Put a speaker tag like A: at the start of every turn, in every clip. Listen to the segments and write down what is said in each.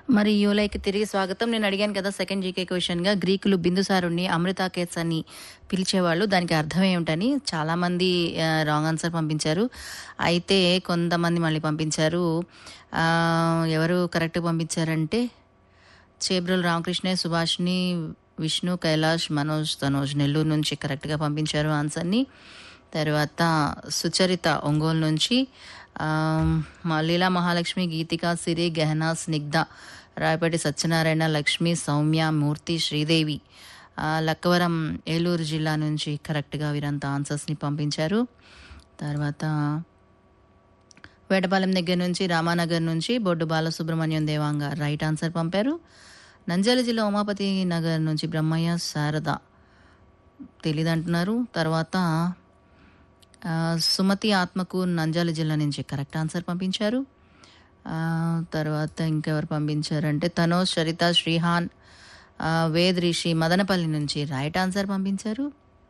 A: మరి యూలైకి తిరిగి స్వాగతం నేను అడిగాను కదా సెకండ్ జీకే క్వశ్చన్గా గ్రీకులు బిందుసారుణ్ణి అమృతాకేత్స్ అని పిలిచేవాళ్ళు దానికి అర్థం ఏమిటని చాలామంది రాంగ్ ఆన్సర్ పంపించారు అయితే కొంతమంది మళ్ళీ పంపించారు ఆ, ఎవరు కరెక్ట్ పంపించారంటే చేబ్రోలు రామకృష్ణ సుభాష్ని విష్ణు కైలాష్ మనోజ్ తనోజ్ నెల్లూరు నుంచి కరెక్ట్గా పంపించారు ఆన్సర్ని తర్వాత సుచరిత ఒంగోలు నుంచి ఆమ్, మా లీలా మహాలక్ష్మి గీతిక సిరి గహన స్నిగ్ధ రాయపేటి సత్యనారాయణ లక్ష్మి సౌమ్య మూర్తి శ్రీదేవి ఆ, లక్కవరం ఏలూరు జిల్లా నుంచి కరెక్ట్గా వీరంతా ఆన్సర్స్ని పంపించారు తర్వాత వేటపాలెం దగ్గర నుంచి రామానగర్ నుంచి బొడ్డు బాలసుబ్రహ్మణ్యం దేవాంగ రైట్ ఆన్సర్ పంపారు నంద్యాల జిల్లా ఉమాపతి నగర్ నుంచి బ్రహ్మయ్య శారద తెలీదు అంటున్నారు తర్వాత ఆ, సుమతి ఆత్మకు నంద్యాల జిల్లా నుంచి కరెక్ట్ ఆన్సర్ పంపించారు ఆ, తర్వాత ఇంకెవరు పంపించారంటే తనోజ్ చరిత శ్రీహాన్ ఆ, వేద్ రిషి మదనపల్లి నుంచి రైట్ ఆన్సర్ పంపించారు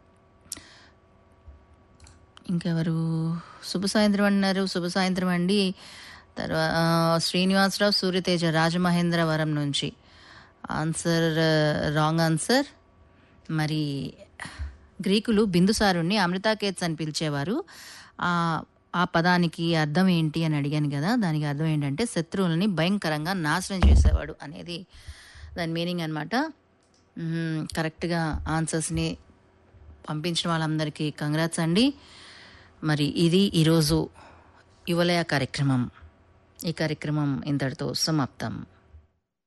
A: ఇంకెవరు శుభ సాయంత్రం అన్నారు శుభ సాయంత్రం అండి తర్వాత శ్రీనివాసరావు సూర్యతేజ రాజమహేంద్రవరం నుంచి ఆన్సర్ రాంగ్ ఆన్సర్ మరి గ్రీకులు బిందుసారుణ్ణి అమృతాకేత్స్ అని పిలిచేవారు ఆ ఆ పదానికి అర్థం ఏంటి అని అడిగాను కదా దానికి అర్థం ఏంటంటే శత్రువులని భయంకరంగా నాశనం చేసేవాడు అనేది దాని మీనింగ్ అనమాట కరెక్ట్గా ఆన్సర్స్ని పంపించిన వాళ్ళందరికీ కంగ్రాట్స్ అండి మరి ఇది ఈరోజు యువలయ కార్యక్రమం ఈ కార్యక్రమం ఇంతటితో సమాప్తం